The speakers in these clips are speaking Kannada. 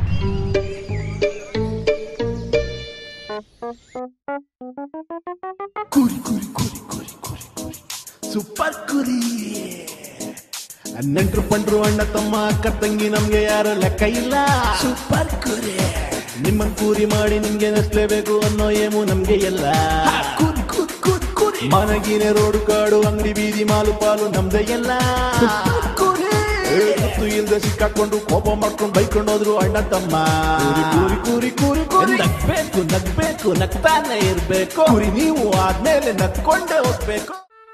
ಕುರಿ ಕುರಿ ಕುರಿ ಕುರಿ ಕುರಿ ಕುರಿ ಸೂಪರ್ ಕುರಿ ನೆಂಟ್ರು ಪಂಡ್ರು ಅಣ್ಣ ತಮ್ಮ ಅಕ್ಕ ತಂಗಿ ನಮ್ಗೆ ಯಾರು ಲೆಕ್ಕ ಇಲ್ಲ ಸೂಪರ್ ಕುರಿ ನಿಮ್ಮನ್ ಕೂರಿ ಮಾಡಿ ನಿಮ್ಗೆ ನಸ್ಲೇಬೇಕು ಅನ್ನೋ ಏಮು ನಮ್ಗೆ ಎಲ್ಲ ಕುರಿ ಕುರಿ ಕುರಿ ಕುರಿ ಮನಗಿನ ರೋಡು ಕಾಡು ಅಂಗಡಿ ಬೀದಿ ಮಾಲು ಪಾಲು ನಮ್ದೇ ಎಲ್ಲ ಮತ್ತು ಇಲ್ದೆ ಸಿಕ್ಕಾಕೊಂಡು ಕೋಪ ಮಾಡ್ಕೊಂಡು ಬೈಕೊಂಡು ಹೋದ್ರು ಅಣ್ಣ ತಮ್ಮ ಕೂರಿ ಕೂರಿ ಕೂರಿ ಕೂರಿ ಕೂರಿ ನಗ್ಬೇಕು ನಗ್ಬೇಕು ನಗ್ತಾನೆ ಇರ್ಬೇಕು ಕುರಿ ನೀವು ಆದ್ಮೇಲೆ ನಗ್ಕೊಂಡೇ ಹೋಗ್ಬೇಕು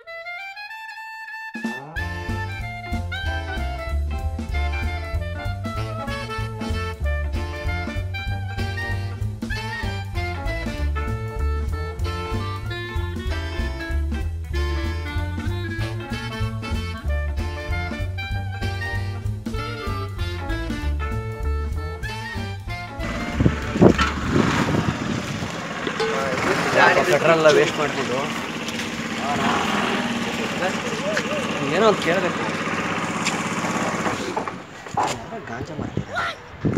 ಪೆಟ್ರೋಲ್ ಎಲ್ಲ ವೇಸ್ಟ್ ಮಾಡಿಬಿಟ್ಟು ಏನೋ ಅಂತ ಕೇಳಬೇಕು ಗಾಂಜಾ ಮಾಡ್ತಿದ್ದಾರೆ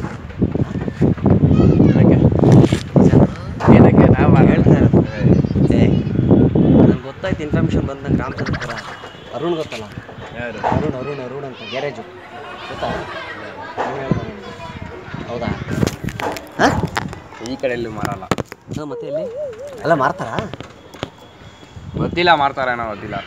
ಏನಕ್ಕೆ ನಾವು ಹೇಳ್ತಾ ಇರೋದು ಏ ನಂಗೆ ಗೊತ್ತಾಯ್ತು ಇನ್ಫಾರ್ಮೇಷನ್ ಬಂದಂಗೆ ರಾಮಚಂದ್ರಪುರ ಅರುಣ್ ಗೊತ್ತಲ್ಲ ಯಾರು ಅರುಣ್ ಅರುಣ್ ಅರುಣ್ ಅಂತ ಗ್ಯಾರೇಜು ಗೊತ್ತಾ ಅವ್ನು ಹೇಳ್ದ ನನಗೆ. ಹೌದಾ ಹಾಂ ಈ ಕಡೆ ಎಲ್ಲೂ ಮಾರಲ್ಲ ಹಾಂ ಮತ್ತೆ ಎಲ್ಲಿ ಅಲ್ಲ ಮಾರ್ತಾರಾ ಗೊತ್ತಿಲ್ಲ ಮಾರ್ತಾರೇನೋ ಗೊತ್ತಿಲ್ಲ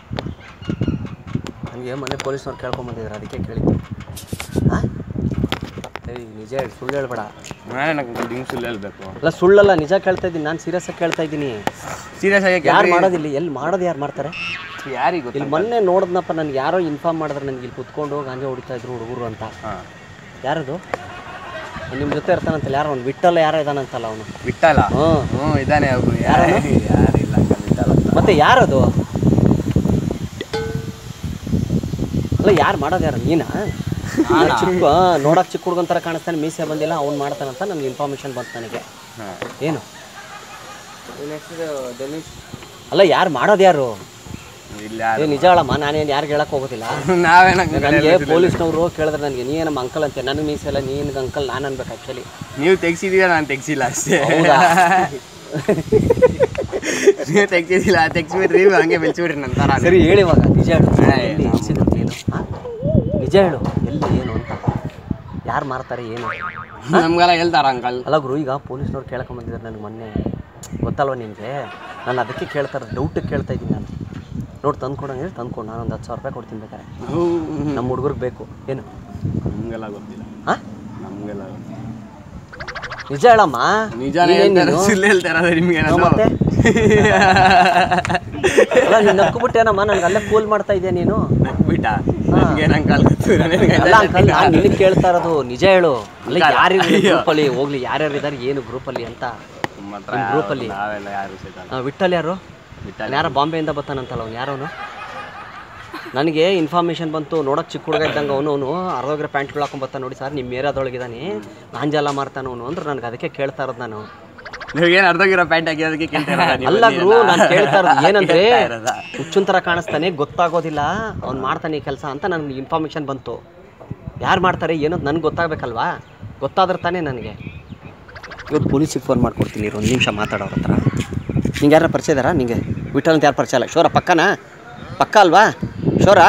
ನನಗೆ ಮನೆ ಪೊಲೀಸ್ನವ್ರು ಕೇಳ್ಕೊಂಬಂದಿದ್ರು ಅದಕ್ಕೆ ಕೇಳಿದ್ದು ಹಾಂ ಸರಿ ನಿಜ ಹೇಳಿ ಸುಳ್ಳು ಹೇಳ್ಬೇಡ ನಾನೇ ನಂಗೆ ದಿಂಗ್ ಸುಳ್ಳು ಹೇಳ್ಬೇಕು ಅಲ್ಲ ಸುಳ್ಳಲ್ಲ ನಿಜ ಕೇಳ್ತಾ ಇದ್ದೀನಿ ನಾನು ಸೀರಿಯಸ್ ಆಗಿ ಕೇಳ್ತಾ ಇದ್ದೀನಿ ಸೀರಿಯಸ್ ಆಗಿ ಯಾರು ಮಾಡೋದಿಲ್ಲ ಎಲ್ಲಿ ಮಾಡೋದು ಯಾರು ಮಾಡ್ತಾರೆ ಯಾರಿಗೆ ಇಲ್ಲಿ ಗೊತ್ತಿಲ್ಲ ಮೊನ್ನೆ ನೋಡಿದ್ನಪ್ಪ ನನಗೆ ಯಾರೋ ಇನ್ಫಾರ್ಮ್ ಮಾಡಿದ್ರೆ ನನಗೆ ಇಲ್ಲಿ ಕುತ್ಕೊಂಡು ಗಾಂಜಾ ಹೊಡಿತಾ ಇದ್ರು ಹುಡುಗರು ಅಂತ ಹಾಂ ಯಾರದು ನಿಮ್ಮ ಜೊತೆ ಇರ್ತಾನಂತಲ್ಲ ಯಾರೋ ಅವ್ನು ಬಿಟ್ಟಲ್ಲ ಯಾರೋ ಇದಾನಂತಲ್ಲ ಅವನು ಬಿಟ್ಟಲ್ಲ ಹ್ಞೂ ಹ್ಞೂ ಇದ್ದಾನೆ ಒಬ್ನು ಯಾರು ಯಾರಿಲ್ಲ ಅಂಕಲ್ ಬಿಟ್ಟಲ್ಲ ಮತ್ತೆ ಯಾರದು ಅಲ್ಲ ಯಾರು ಮಾಡೋದು ಯಾರು ನೀನಾ ಚಿಕ್ಕ ನೋಡಕ್ ಚಿಕ್ಕ ಹುಡುಗನ ಥರ ಕಾಣಿಸ್ತಾನೆ ಮೀಸೆ ಬಂದಿಲ್ಲ ಅವ್ನು ಮಾಡ್ತಾನಂತ ನನಗೆ ಇನ್ಫಾರ್ಮೇಷನ್ ಬಂತು ನನಗೆ ಹಾಂ ಏನು ಹೆಸರು ಡೆನಿಸ್ ಅಲ್ಲ ಯಾರು ಮಾಡೋದು ಯಾರು ಇಲ್ಲ ಏ ನಿಜ ಹೇಳಮ್ಮ ನಾನೇನು ಯಾರಿಗೆ ಹೇಳಕ್ ಹೋಗೋದಿಲ್ಲ ನಾವೇನಂಗೆ ನನಗೆ ಪೊಲೀಸ್ನವರು ಕೇಳಿದ್ರೆ ನನಗೆ ನೀನಮ್ಮ ಅಂಕಲ್ ಅಂತೆ ನನಗೆ ಮೀಸೆ ಇಲ್ಲ ನೀನು ಅಂಕಲ್ ನಾನು ಅನ್ಬೇಕು ಆ್ಯಕ್ಚುಲಿ ನೀವು ತೆಗ್ಸಿದೀರ ನಾನು ತೆಗ್ಸಿಲ್ಲ ಅಷ್ಟೇ ಹೌದಾ? ನೀವು ತೆಗ್ಸಿದಿಲ್ಲ ತೆಗ್ಸ್ಬಿಟ್ರಿ ಹಂಗೆ ಬೆಳ್ಸ್ಬಿಟ್ರಿ ನನ್ನ ಥರ ಸರಿ ಹೇಳಿ ಇವಾಗ ನಿಜ ಹೇಳು ಹಾ, ಎಲ್ಲಿ ನಾವು- ಸಿಗುತ್ತೆ ಏನು ಹಾ? ನಿಜ ಹೇಳು ಎಲ್ಲಿ ಏನು ಅಂತ ಯಾರು ಮಾರ್ತಾರೆ ಏನು ನಮ್ಗೆಲ್ಲ ಹೇಳ್ತಾರ ಅಂಕಲ್ ಅಲ್ಲ ಗುರು ಈಗ ಪೊಲೀಸ್ನವ್ರು ಕೇಳ್ಕೊಂಬಂದಿದ್ದಾರೆ ನನಗೆ ಮೊನ್ನೆ ಗೊತ್ತಲ್ವ ನಿನಗೆ ನಾನು ಅದಕ್ಕೆ ಕೇಳ್ತಾರೆ ಡೌಟಿಗೆ ಕೇಳ್ತಾ ಇದ್ದೀನಿ ನಾನು ನೋಡಿ ತಂದ್ಕೊಡಂಗೆ ಹೇಳಿ ತಂದ್ಕೊಂಡು ನಾನು ಒಂದು ಹತ್ತು ಸಾವಿರ ರೂಪಾಯಿ ಕೊಡ್ತೀನಿ ಬೇಕಾರೆ ನಮ್ಮ ಹುಡುಗರಿಗೆ ಬೇಕು ಏನು ನಮ್ಗೆಲ್ಲ ಗೊತ್ತಿಲ್ಲ ಹಾಂ ನಮ್ಗೆಲ್ಲ ಗೊತ್ತಿಲ್ಲ ನಿಜ ಹೇಳಮ್ಮ ನಿಜಾನೇ ನೀನೇನ್ ಹೇಳ್ತಾರೆ ನೀನು? ಸುಳ್ಳು ಹೇಳ್ತಾರ ನಿಮ್ಗೆ ಹಾ, ಮತ್ತೆ? ಅಲ್ಲ ನೀನು ನಕ್ಬಿಟ್ಟೇನಮ್ಮ ನನಗೆ ಅಲ್ಲೇ ಕೂಲ್ ಮಾಡ್ತಾ ಇದೆಯಾ ನೀನು ನಕ್ಬಿಟ್ಟ ನನಗೆ ಅಂಕಲ್ ಗೊತ್ತು ಅಲ್ಲ ಅಂಕಲ್ ನಾನು ನಿನಗೆ ಕೇಳ್ತಾ ಇರೋದು ನಿಜ ಹೇಳು ಅಲ್ಲ ಅಂಕಲ್, ಯಾರಿಗೂ ಅಯ್ಯೋ. ಗ್ರೂಪಲ್ಲಿ ಹೋಗ್ಲಿ ಯಾರ್ಯಾರು ಇದ್ದಾರೆ ಏನು ಗ್ರೂಪಲ್ಲಿ ಅಂತ ನಮ್ಮ ಹತ್ರ ನಿಮ್ ಯಾರು- group ಅಲ್ಲಿ? ನಾವೆಲ್ಲ ಯಾರು ಸಿಗಲ್ಲ ಆ, ವಿಠಲ್ ಯಾರು ವಿಠಲ್ ಯಾರೋ ಬಾಂಬೆಯಿಂದ ಬರ್ತಾನಂತಲ್ಲ ಅವ್ನು ಯಾರವನು ನನಗೆ ಇನ್ಫಾರ್ಮೇಷನ್ ಬಂತು ನೋಡೋಕೆ ಚಿಕ್ಕ ಹುಡುಗ ಇದ್ದಂಗೆ ಅವನು ಅವನು ಅರ್ಧೋಗ್ರೆ ಪ್ಯಾಂಟ್ಗಳು ಹಾಕೊಂಡ್ ಬರ್ತಾನೆ ನೋಡಿ ಸರ್ ನಿಮ್ಮ ಏರಿಯಾದೊಳಗಿದ್ದಾನೆ ಗಾಂಜಾಲ ಮಾರ್ತಾನೆ ಅವನು ಅಂದ್ರೆ ನನಗೆ ಅದಕ್ಕೆ ಕೇಳ್ತಾ ಇರೋದು ನಾನು ನೀವೇನು ಅರ್ಧಗಿರೋ ಪ್ಯಾಂಟ್ ಹಾಕಿರೋದಕ್ಕೆ ಕೇಳ್ತಾ ಅಲ್ಲ ಗುರು ನಾನು ಕೇಳ್ತಾ ಇರೋದು ಏನಂದ್ರೆ ಹುಚ್ಚುನ್ ಥರ ಕಾಣಿಸ್ತಾನೆ ಗೊತ್ತಾಗೋದಿಲ್ಲ ಅವ್ನು ಮಾಡ್ತಾನೆ ಈ ಕೆಲಸ ಅಂತ ನನಗೆ ಇನ್ಫಾರ್ಮೇಷನ್ ಬಂತು ಯಾರು ಮಾಡ್ತಾರೆ ಏನೋ ನನಗೆ ಗೊತ್ತಾಗಬೇಕಲ್ವಾ ಗೊತ್ತಾದ್ರೆ ತಾನೇ ನನಗೆ ಇವತ್ತು ಪೊಲೀಸಿಗೆ ಫೋನ್ ಮಾಡ್ಕೊಡ್ತೀನಿ ಇರು, ಒಂದು ನಿಮಿಷ ಮಾತಾಡೋರ ಹತ್ರ ನಿಂಗೆ ಯಾರು ಪರಿಚಯ ಇದ್ದಾರಾ ನಿಂಗೆ ವಿಠಲ್ ಅಂತ ಯಾರು ಪರಿಚಯ ಇಲ್ಲ ಶೋರ ಪಕ್ಕನಾ ಪಕ್ಕ ಅಲ್ವಾ ಶೋರಾ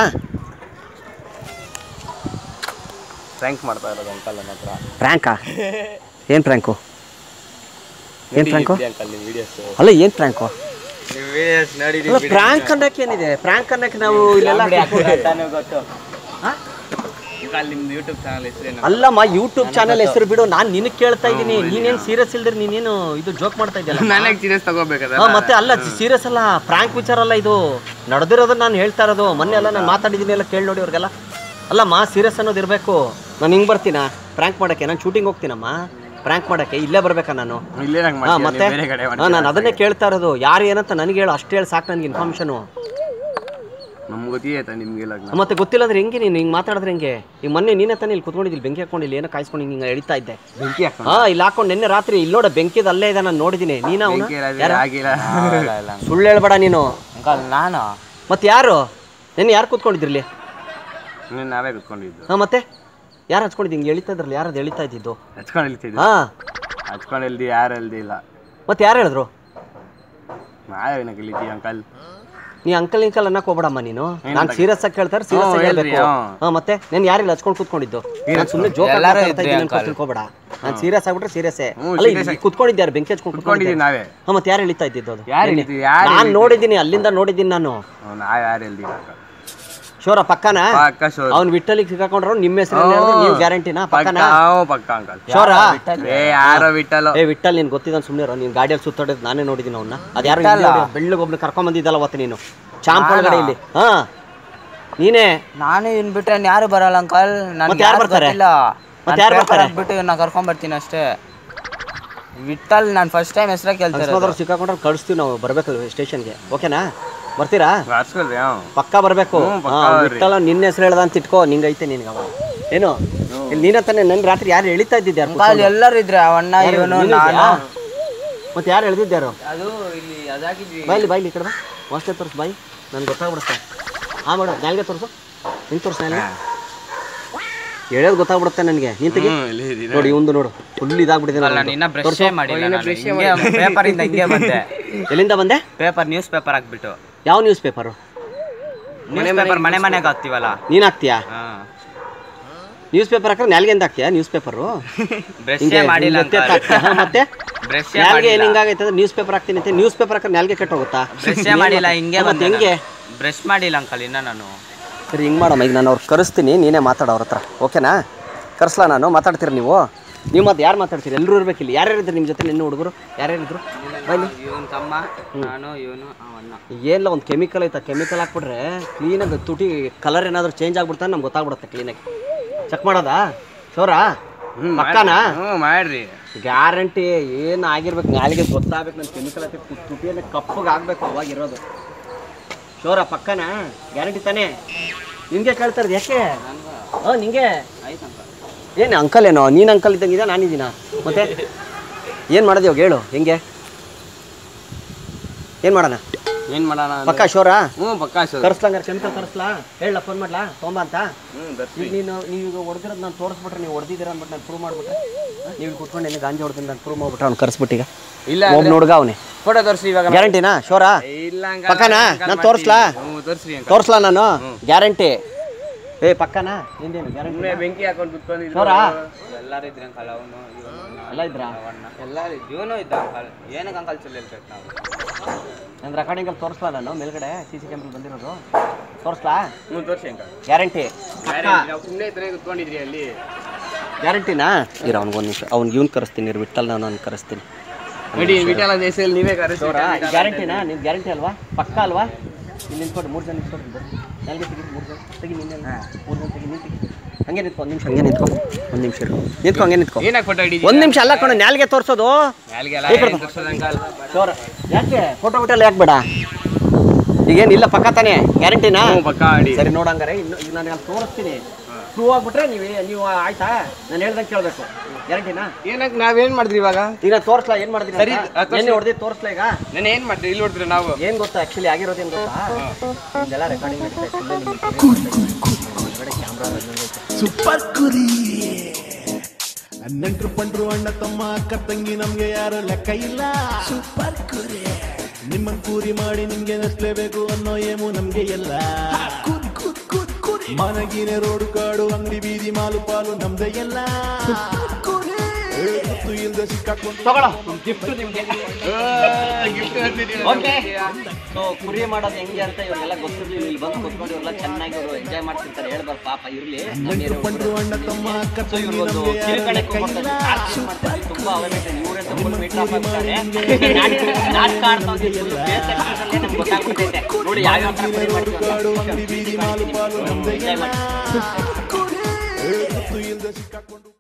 ಫ್ರ್ಯಾಂಕ್ ಮಾಡ್ತಾ ಇರೋದು ಅಂಕಲ್ ನನ್ನ ಹತ್ರ ಪ್ರ್ಯಾಂಕಾ ಏನು ಪ್ರ್ಯಾಂಕು ಏನು ಪ್ರ್ಯಾಂಕು ಅಂಕಲ್ ನಿಮ್ಮ ವಿಡಿಯೋಸ್ ಅಲ್ಲ ಏನು ಪ್ರ್ಯಾಂಕು ನಿಮ್ಮ ವಿಡಿಯೋಸ್ ನೋಡಿ ಅಲ್ಲ ಪ್ರ್ಯಾಂಕ್ ಅನ್ನಕ್ಕೆ ಏನಿದೆ ಪ್ರ್ಯಾಂಕ್ ಅನ್ನಕ್ಕೆ ನಾವು ಇಲ್ಲೆಲ್ಲ ಗೊತ್ತು ಹಾ? ಅಂಕಲ್ ನಿಮ್ದು ಯೂಟ್ಯೂಬ್ ಚಾನಲ್ ಹೆಸರೇನು ಅಲ್ಲಮ್ಮ ಯೂಟ್ಯೂಬ್ ಚಾನಲ್ ಹೆಸರು ಬಿಡು ನಾನು ನಿನಗೆ ಕೇಳ್ತಾ ಇದ್ದೀನಿ ನೀನೇನು ಸೀರಿಯಸ್ ಇಲ್ದಿರ ನೀನೇನು ಇದು ಜೋಕ್ ಮಾಡ್ತಾ ಇದೆಯಲ್ಲ ನನಗೆ ಸೀರಿಯಸ್ ತಗೋಬೇಕದ ಹಾ ಮತ್ತೆ ಅಲ್ಲ ಸೀರಿಯಸ್ ಅಲ್ಲ ಫ್ರಾಂಕ್ ವಿಚಾರ ಅಲ್ಲ ಇದು ನಡೆದಿರೋದನ್ನ ನಾನು ಹೇಳ್ತಾ ಇರೋದು ಮೊನ್ನೆ ಎಲ್ಲ ನಾನು ಮಾತಾಡಿದ್ದೀನಿ ಎಲ್ಲ ಕೇಳಿ ನೋಡಿ ಅವ್ರಿಗೆಲ್ಲ ಅಲ್ಲಮ್ಮ ಸೀರಿಯಸ್ ಅನ್ನೋದು ಇರಬೇಕು ನಾನು ಹಿಂಗೆ ಬರ್ತೀನಾ ಪ್ರ್ಯಾಂಕ್ ಮಾಡೋಕ್ಕೆ ನಾನು ಶೂಟಿಂಗ್ ಹೋಗ್ತೀನಮ್ಮ ಪ್ರ್ಯಾಂಕ್ ಮಾಡೋಕ್ಕೆ ಇಲ್ಲೇ ಬರ್ಬೇಕಾ ನಾನು ಇಲ್ಲೇ ನಂಗೆ ಹಾ ಮಾಡ್ತೀನಿ ಮತ್ತೆ ಬೇರೆ ಕಡೆ ಹಾ ನಾನು ಅದನ್ನೇ ಕೇಳ್ತಾ ಇರೋದು ಯಾರು ಏನಂತ ನನಗೆ ಹೇಳು ಅಷ್ಟು ಹೇಳಿ ಸಾಕು ನನಗೆ ಇನ್ಫಾರ್ಮೇಷನು ನಮ್ಗೆ ಗೊತ್ತಿದೆ ನಿಮ್ಗೆಲ್ಲ ಮತ್ತೆ ಗೊತ್ತಿಲ್ಲ ಅಂದ್ರೆ ಹೆಂಗೆ ನೀನು ಹಿಂಗೆ ಮಾತಾಡಿದ್ರೆ ಹೆಂಗೆ ಈಗ ಮೊನ್ನೆ ನೀನೇ ತಾನೇ ಇಲ್ಲಿ ಕುತ್ಕೊಂಡಿದ್ದಿಲ್ಲ ಬೆಂಕಿ ಹಾಕೊಂಡು ಇಲ್ಲಿ ಏನೋ ಕಾಯಿಸ್ಕೊಂಡು ಹಿಂಗೆ ಎಳಿತಾ ಇದ್ದೆ ಬೆಂಕಿ ಹಾಕೊಂಡು ಹಾ ಇಲ್ಲಿ ಹಾಕೊಂಡು ನಿನ್ನೆ ರಾತ್ರಿ ಇಲ್ಲಿ ನೋಡ ಬೆಂಕಿದ ಅಲ್ಲೇ ಇದೆ ನಾನು ನೋಡಿದ್ದೀನಿ ನೀನ ಅವನು ಬೆಂಕಿ ಇರೋದು ಆಗಿಲ್ಲ ಸುಳ್ಳು ಹೇಳ್ಬೇಡ ನೀನು ಅಂಕಲ್ ನಾನು ಮತ್ತೆ ಯಾರು ನಿನ್ನೆ ಯಾರು ಕೂತ್ಕೊಂಡಿದ್ರಿಲ್ಲಿ ನೀನು ನಾವೇ ಕುತ್ಕೊಂಡಿದ್ದು ಹಾ ಮತ್ತೆ ಯಾರು ಹಚ್ಕೊಂಡಿದ್ದು ಹಿಂಗೆ ಎಳಿತಾ ಇದ್ರಲ್ಲ ಯಾರು ಅದು ಎಳಿತಾ ಇದ್ದಿದ್ದು ಹಚ್ಕೊಂಡು ಹೇಳ್ತಿದ್ದೆ ಹಾ ಹಚ್ಕೊಂಡು ಹೇಳ್ದಿ ಯಾರು ಹೇಳ್ದಿ ಇಲ್ಲ ಮತ್ತೆ ಯಾರು ಹೇಳಿದ್ರು ನಾವೇನ ಗೆಲ್ಲಿದ್ದಿ ಅಂಕಲ್ ನೀ ಅಂಕಲ್ ಇಂಕಲ್ ಅನ್ನಕ್ ಹೋಗ್ಬೇಡಮ್ಮ ನೀನು ನಾನು ಸೀರಿಯಸ್ ಆಗಿ ಕೇಳ್ತಾರೆ ಸೀರಿಯಸ್ ಹ್ಞೂ, ಆಗಿ ಹೇಳ್ರಿ, ಹೇಳ್ಬೇಕು ಹ್ಞೂ. ಹಾ ಮತ್ತೆ ನಾನು ಯಾರಿಲ್ಲ ಹಚ್ಕೊಂಡು ಕೂತ್ಕೊಂಡಿದ್ದು ನಾನು ಸುಮ್ಮನೆ ಜೋಕ್ ಎಲ್ಲರೂ ಮಾಡ್ತಾ ಇದ್ರಿ ಇದ್ದೀನಿ uncle. ಅನ್ಕೊಂಡು ತಿಳ್ಕೊಬೇಡ ನಾನು ಸೀರಿಯಸ್ ಆಗ್ಬಿಟ್ರೆ ಸೀರಿಯಸ್ ಹ್ಞೂ, ಅಲ್ಲ serious ಇಲ್ಲಿ ಕುತ್ಕೊಂಡಿದ್ದೆ ಬೆಂಕಿ ಹಚ್ಕೊಂಡು ಕುತ್ಕೊಂಡಿದ್ದೀವಿ ಕುತ್ಕೊಂಡಿದ್ದೆ ನಾವೇ ಹಾ ಮತ್ತೆ ಯಾರು ಎಳಿತಾ ಇದ್ದಿದ್ದು ಅದು ಯಾರು ನಿನ್ನೆ? ಎಳಿತಿದ್ದು? ಯಾರು ನಾನು ನೋಡಿದ್ದೀನಿ ಅಲ್ಲಿಂದ ನೋಡಿದ್ದೀನಿ ನಾನು ಹ್ಞೂ, ನಾವ್ ಯಾರು ಹೇಳ್ದಿಲ್ಲ ಅಂಕಲ್ ಶೋರ ಪಕ್ಕನ ಪಕ್ಕ ಶೋರ್ ಅವ್ನು ವಿಟ್ಟಲಿಗೆ ಸಿಕ್ಕಾಕೊಂಡ್ರು ನಿಮ್ಮ ಹೆಸರು ನೀವು ಗ್ಯಾರಂಟಿನಾ ಪಕ್ಕ ಪಕ್ಕನ ಹ್ಞೂ, ಪಕ್ಕ ಅಂಕಲ್ ಶೋರ ಏ ಯಾರೋ ಬಿಟ್ಟಲ್ಲ ಏ ವಿಟ್ಟಲ್ ನೀನು ಗೊತ್ತಿದ್ದಾನೆ ಸುಮ್ಮನೆ ನೀನು ಗಾಡಿಯಲ್ಲಿ ಸುತ್ತಾಡೋದು ನಾನೇ ನೋಡಿದ್ದೀನಿ ಅವನ್ನ ಅದು ಯಾರು ಬೆಳ್ಳಗೆ ಒಬ್ಳು ಕರ್ಕೊಂಡ್ ಬಂದಿದ್ದಲ್ಲ ಅವತ್ತು ನೀನು ಚಾಂಪ್ ಒಳಗಡೆ ಇಲ್ಲಿ ಹಾ ನೀನೇ ನಾನು ಇನ್ ಬಿಟ್ರೆ ಯಾರು ಬರಲ್ಲ ಅಂಕಲ್ ನನ್ಗೆ ಮತ್ತೆ ಯಾರು ಯಾರು ಬರ್ತಾರೆ? ಗೊತ್ತಿಲ್ಲ ಮತ್ತೆ ಯಾರು ಬರ್ತಾರೆ? ಬಿಟ್ಟು ನಾ ಕರ್ಕೊಂಡ್ ಬರ್ತೀನಿ ಅಷ್ಟೇ ವಿಠಲ್ ನಾನು ಫಸ್ಟ್ ಟೈಮ್ ಹೆಸರ ಕೇಳ್ತಾರೆ ಅಕಸ್ಮಾತ್ ಸಿಕ್ಕಾಕೊಂಡ್ರೆ ಕಳಿಸ್ತೀವಿ ನಾವು ಬರ್ಬೇಕಲ್ವ ಸ್ಟೇಷನ್ಗೆ ಓಕೆನಾ ಬರ್ತೀರಾ ಹಚ್ಕೊಳ್ರಿ ಹ್ಞೂ ಪಕ್ಕ ಬರಬೇಕು ಹ್ಞೂ, ಪಕ್ಕಾ ಬರ್ರಿ. ವಿಠಲ ನಿನ್ನ ಹೆಸರು ಹೇಳ್ದ ಅಂತ ಇಟ್ಕೋ ನಿಂಗೈತೆ ನಿನ್ಗೆ ಅವ ಏನು ಇಲ್ಲಿ ನೀನ ತಾನೆ ನನ್ನ ರಾತ್ರಿ ಯಾರು ಎಳಿತಾ ಇದ್ದಿದ್ದೆ ಯಾರು ಅಂಕಲ್ ಎಲ್ಲರೂ ಇದ್ರೆ ಅವಣ್ಣ ಇವನು ನಾನು ಮತ್ತೆ ಯಾರು ಎಳ್ದಿದ್ಯಾರು ಅದು ಇಲ್ಲಿ ಅದಾಗಿದ್ವಿ ಬಾಯ್ಲಿ ಬಾಯ್ಲಿ ಈ ಕಡೆ ಬಾ ವಾಸ್ತೆ ತೋರಿಸು ಬಾಯಿ ನನ್ಗೆ ಗೊತ್ತಾಗ್ಬಿಡುತ್ತೆ ಹಾಂ ಮಾಡು ನಾಲ್ಗೆ ತೋರಿಸು ಹಿಂಗೆ ತೋರಿಸು ನಾಲ್ಗೆ ಹೇಳೋದು ಗೊತ್ತಾಗ್ಬಿಡುತ್ತೆ ನನಗೆ ನೀನ್ ತೆಗಿ ಹ್ಞೂ ಇಲ್ಲಿ ಇದೀನಿ. ನೋಡಿ ಇವಂದು ನೋಡು ಫುಲ್ ಇದಾಗ್ಬಿಟ್ಟಿದೆ ಅಲ್ಲ ನೋಡು. ನಿನ್ನ ಬ್ರಷೇ ಮಾಡಿಲ್ಲ ಪೇಪರ್ ಇಂದ ಹಿಂಗೆ ಬಂದೆ ಎಲ್ಲಿಂದ ಬಂದೆ ಪೇಪರ್ ನ್ಯೂಸ್ ಪೇಪರ್ ಹಾಕ್ಬಿಟ್ಟು ಯಾವ ನ್ಯೂಸ್ ಪೇಪರು ನ್ಯೂಸ್ ಪೇಪರ್ ಮನೆ ಮನೆಗೆ ಹಾಕ್ತಿವಲ್ಲ ನೀನು ಹಾಕ್ತೀಯಾ ಹಾ ನ್ಯೂಸ್ ಪೇಪರ್ ಹಾಕಿದ್ರೆ ನಾಲ್ಗೆಂದ ಹಾಕ್ತೀಯಾ ನ್ಯೂಸ್ ಪೇಪರು ಬ್ರಷೇ ಮಾಡಿಲ್ಲ ಅಂಕಲ್ ಮತ್ತೆ ಬ್ರಷೇ ನಾಲ್ಗೆ ಏನ್ ಮಾಡಿಲ್ಲ ಹಿಂಗಾಗೈತೆ ಅಂದ್ರೆ ನ್ಯೂಸ್ ಪೇಪರ್ ಹಾಕ್ತೀನಿ ಅಂತ ನ್ಯೂಸ್ ಪೇಪರ್ ಹಾಕಿದ್ರೆ ನಾಲ್ಗೆ ಕೆಟ್ಟ ಹೋಗುತ್ತಾ ಬ್ರಷೇ ಮಾಡಿಲ್ಲ ಹಿಂಗೆ ಮತ್ತೆ ಬಂದೆ ಹೆಂಗೆ ಬ್ರಷ್ ಮಾಡಿಲ್ಲ ಅಂಕಲ್ ಇನ್ನ ನಾನು ಸರಿ ಹಿಂಗೆ ಮಾಡಮ್ಮ ಈಗ ನಾನು ಅವ್ರು ಕರೆಸ್ತೀನಿ ನೀನೇ ಮಾತಾಡೋ ಅವ್ರ ಹತ್ರ ಓಕೆನಾ ಕರೆಸ್ಲಾ ನಾನು ಮಾತಾಡ್ತೀರಿ ನೀವು ನೀವು ಮತ್ತೆ ಯಾರು ಮಾತಾಡ್ತೀರಿ ಎಲ್ಲರೂ ಇರ್ಬೇಕಿಲ್ಲ ಯಾರ್ಯಾರಿದ್ರು ನಿಮ್ಮ ಜೊತೆ ನಿನ್ನ ಹುಡುಗರು ಯಾರ್ಯಾರಿದ್ರು ಬನ್ನಿ ಇವನ್ ತಮ್ಮ ನಾನು ಇವನು ಅವನ್ನ ಏನಿಲ್ಲ ಒಂದು ಕೆಮಿಕಲ್ ಐತೆ ಕೆಮಿಕಲ್ ಹಾಕ್ಬಿಟ್ರೆ ಕ್ಲೀನಾಗಿ ತುಟಿ ಕಲರ್ ಏನಾದರೂ ಚೇಂಜ್ ಆಗ್ಬಿಡ್ತಾನೆ ನಮ್ಗೆ ಗೊತ್ತಾಗ್ಬಿಡುತ್ತೆ ಕ್ಲೀನಾಗಿ ಚೆಕ್ ಮಾಡೋದಾ ಶೋರಾ ಹ್ಞೂ ಪಕ್ಕಾನಾ ಹ್ಞೂ ಮಾಡ್ರಿ ಗ್ಯಾರಂಟಿ ಏನು ಆಗಿರ್ಬೇಕು ನಾಳೆಗೆ ಗೊತ್ತಾಗ್ಬೇಕು ನನ್ನ ಕೆಮಿಕಲ್ ಹಾಕಿ ತುಟಿಯಲ್ಲಿ ಕಪ್ಪಗೆ ಆಗ್ಬೇಕು ಅವಾಗ ಇರೋದು ಶೋರ ಪಕ್ಕನಾ ಗ್ಯಾರಂಟಿ ತಾನೇ ನಿಂಗೆ ಕೇಳ್ತಾ ಇರೋದು ಯಾಕೆ ಹಾಂ ನಿಂಗೆ ಆಯ್ತು ಅಂಕಲ್ ಏನು ಅಂಕಲ್ ಏನೋ ನೀನು ಅಂಕಲ್ ಇದ್ದಂಗಿದೆ ನಾನಿದ್ದೀನ ಮತ್ತೆ ಏನು ಮಾಡೋದು ಇವಾಗ ಹೇಳು ಹೆಂಗೆ ಏನು ಮಾಡೋಣ ಏನ್ ಮಾಡೋಣ ಪಕ್ಕ ಶೋರಾ ಹ್ಞೂ ಪಕ್ಕ ಶೋರ್ ತರಿಸ್ಲಂಗಾರೆ ಕೆಮಿಕಲ್ ತರಿಸ್ಲಾ ಹೇಳ ಫೋನ್ ಮಾಡ್ಲಾ ತೊಂಬ ಅಂತ ಹ್ಞೂ ದರ್ಶಿ ಈಗ ನೀನು ನೀವು ಈಗ ಹೊಡೆದಿರೋದು ನಾನು ತೋರಿಸ್ಬಿಟ್ರೆ ನೀವು ಹೊಡೆದಿದ್ದೀರ ಅಂದ್ಬಿಟ್ಟು ನಾನು ಪ್ರೂವ್ ಮಾಡ್ಬಿಟ್ರೆ ನೀವು ಇಲ್ಲಿ ಕುತ್ಕೊಂಡು ಏನು ಗಾಂಜಿ ಹೊಡೆದು ನಾನು ಪ್ರೂವ್ ಮಾಡ್ಬಿಟ್ರೆ ಅವ್ನು ಕರೆಸ್ಬಿಟ್ಟೀಗ ಇಲ್ಲ ಒಬ್ಬ ನೋಡ್ಗ ಅವನೇ ಫೋಟೋ ತೋರಿಸಿ ಇವಾಗ ಗ್ಯಾರಂಟಿನಾ ಶೋರಾ ಇಲ್ಲ ಪಕ್ಕನಾ ನಾನು ತೋರಿಸ್ಲಾ ಹ್ಞೂ ತೋರಿಸ್ರಿ ಅಂಕಲ್ ತೋರಿಸ್ಲಾ ನಾನು ಗ್ಯಾರಂಟಿ ಏ ಪಕ್ಕನಾ ನಿಂದೇನು ಗ್ಯಾರಂಟಿ ಸುಮ್ಮನೆ ಬೆಂಕಿ ಹಾಕೊಂಡು ಕುತ್ಕೊಂಡಿದ್ರು ಶೋರಾ ಎಲ್ಲರೂ ಇದ್ರೆ ಅಂಕಲ್ ಅವನು ಎಲ್ಲ ಇದ್ರಾ ಎಲ್ಲರೂ ಇವನು ಇದ್ದ ಅಂಕಲ್ ಏನಕ್ಕೆ ಅಂಕಲ್ ಸುಳ್ಳು ಹೇಳ್ಬೇಕು ನಾವು ನನ್ನ ರೆಕಾರ್ಡಿಂಗಲ್ಲಿ ತೋರಿಸ್ಲಾ ನಾನು ಮೇಲ್ಗಡೆ ಸಿ ಸಿ ಕ್ಯಾಮ್ರಲ್ಲಿ ಬಂದಿರೋದು ತೋರಿಸ್ಲಾ ಹ್ಞೂ ತೋರಿಸಿ ಅಂಕಲ್ ಗ್ಯಾರಂಟಿ ನಾವು ಸುಮ್ಮನೆ ಇದ್ರೆ ಕುತ್ಕೊಂಡಿದ್ರಿ ಅಲ್ಲಿ ಗ್ಯಾರಂಟಿನಾ ಇರ ಅವ್ನಿಗೆ ಒಂದು ನಿಮಿಷ ಅವ್ನಿಗೆ ಇವ್ನು ಕರೆಸ್ತೀನಿ ಇರು ವಿಠಲ್ ನಾನು ಅವ್ನು ಕರೆಸ್ತೀನಿ ನೋಡಿ ವಿಠಲ ದೇಶದಲ್ಲಿ ನೀವೇ ಕರೆಸಿ ಗ್ಯಾರಂಟಿನಾ ನೀವು ಗ್ಯಾರಂಟಿ ಅಲ್ವಾ ಪಕ್ಕ ಅಲ್ವಾ ಇಲ್ಲಿ ನಿಂತ್ಕೊಂಡು ಮೂರು ಜನ ನಿಂತ್ಕೊಂಡು ಬರ್ರಿ ನನಗೆ ತೆಗಿ ಮೂರು ಜನ ತೆಗಿ ನಿನ್ನೆ ಮೂರು ಜನ ತೆಗಿ ನೀನು ತೆಗಿ ಹಂಗೆ ನಿಂತ್ಕೊ ಒಂದು ನಿಮಿಷ ಹಂಗೆ ನಿಂತ್ಕೊ ಒಂದು ನಿಮಿಷ ಇರು ನಿಂತ್ಕೊ ಹಂಗೆ ನಿಂತ್ಕೊ ಏನಕ್ಕೆ ಫೋಟೋ ಹಿಡಿದಿ ಒಂದು ನಿಮಿಷ ಅಲ್ಲ ಕಣೋ ನಾಲ್ಗೆ ತೋರಿಸೋದು ನಾಲ್ಗೆಲ್ಲ ಏನ್ ತೋರ್ಸೋದು ಅಂಕಲ್ ಶೋರ ಯಾಕೆ ಫೋಟೋ ಬಿಟ್ಟಲ್ಲ ಯಾಕೆ ಬೇಡ ಈಗೇನಿಲ್ಲ ಪಕ್ಕ ತಾನೇ ಗ್ಯಾರಂಟಿನಾ ಹ್ಞೂ ಪಕ್ಕ ಆಡಿ ಸರಿ ನೋಡಂಗಾರೆ ಇನ್ನು ಈಗ ನಾನು ಅಲ್ಲಿ ತೋರಿಸ್ತೀನಿ ಪ್ರೂವ್ ಆಗ್ಬಿಟ್ರೆ ನೀವು ನೀವು ಆಯ್ತಾ ನಾನು ಹೇಳ್ದಂಗೆ ಕೇಳಬೇಕು ಗ್ಯಾರಂಟಿನಾ ಏನಕ್ಕೆ ನಾವೇನ್ ಮಾಡಿದ್ರಿ ಇವಾಗ ಈಗ ನಾನು ತೋರಿಸ್ಲಾ ಏನು ಮಾಡಿದ್ದೀನಿ ಸರಿ, ಅಂತ? ಆ, ತೋರ್ಸಿ. ಎಣ್ಣೆ ಹೊಡೆದು ತೋರಿಸ್ಲಾ ಈಗ ನಾನು ಏನ್ ಮಾಡ್ತೀರಿ ಇಲ್ಲಿ ನೋಡ್ತೀರಿ ನಾವು ಏನ್ ಗೊತ್ತಾ ಆಕ್ಚುಲಿ ಆಗಿರೋದು ಏನ್ ಗೊತ್ತಾ ಇದೆಲ್ಲ ರೆಕಾರ್ಡಿಂಗ್ ಕ್ಯಾಮ್ರಾ ಸೂಪರ್ ಕುರಿ ನೆಂಟ್ರು ಪಂಟ್ರು ಅಣ್ಣ ತಮ್ಮ ಅಕ್ಕ ತಂಗಿ ನಮ್ಗೆ ಯಾರು ಲೆಕ್ಕ ಇಲ್ಲ ಸೂಪರ್ ಕುರಿ ನಿಮ್ಮನ್ ಕೂರಿ ಮಾಡಿ ನಿಮ್ಗೆ ನಸ್ಲೇಬೇಕು ಅನ್ನೋ ಏಮು ನಮ್ಗೆ ಎಲ್ಲ ಮನಗಿನ ರೋಡು ಕಾಡು ಅಂಗಡಿ ಬೀದಿ ಮಾಲು ಪಾಲು ನಮ್ದೇ ಎಲ್ಲ ಏ, ಗೊತ್ತು ಇಲ್ದೆ ಸಿಕ್ಕಾಕೊಂಡು ತಗೊಳ್ಳೋ ಗಿಫ್ಟ್ ನಿಮ್ಗೆ ಗಿಫ್ಟ್ ಓಕೆ ಸೊ ಕುರಿ ಮಾಡೋದು ಹೆಂಗೆ ಅಂತ ಇವ್ರಿಗೆಲ್ಲ ಗೊತ್ತಿರ್ಲಿಲ್ಲ ಇಲ್ಲಿ ಬಂದು ಕುತ್ಕೊಂಡು ಇವ್ರೆಲ್ಲ ಚೆನ್ನಾಗಿ ಅವರು ಎಂಜಾಯ್ ಮಾಡ್ತಿರ್ತಾರೆ ಹೇಳ್ಬಾರ್ದು ಪಾಪ ಇರ್ಲಿ ನೆಂಟ್ರು ಪಂಟ್ರು ಅಣ್ಣ ತಮ್ಮ ಅಕ್ಕ ಸೊ ತಂಗಿ ಇವ್ರು ಒಂದು ನಮ್ಗೆ ಯಾರು ಕಿರುಕಣಕ್ಕೆ ಲೆಕ್ಕ ಇಲ್ಲ ಮಾಡ್ತಾರೆ ತುಂಬಾ ಅವೈಲೇಬಲ್ ಇವರೇ ತಗೊಂಡು ಮೀಟ್ ಆಗ್ತಾರೆ ನಾಟಕ ಆಡ್ತಾ ಇದ್ದೀವಿ ನಮ್ಗೆ ಗೊತ್ತಾಗ್ಬಿಟ್ಟೈತೆ ನೋಡಿ ಯಾವ್ಯಾವ ಥರ ಕುರಿ ಮಾಡ್ತೀವಿ ಅಂತ. ಕಾಡು ಅಂಗಡಿ ಬೀದಿ ಮಾಲು ಪಾಲು ನಮ್ದೇ ಎಂಜಾಯ್ ಎಲ್ಲ ಮಾಡಿ ಏ, ಗೊತ್ತು ಇಲ್ದೆ ಸಿಕ್ಕಾಕೊಂಡು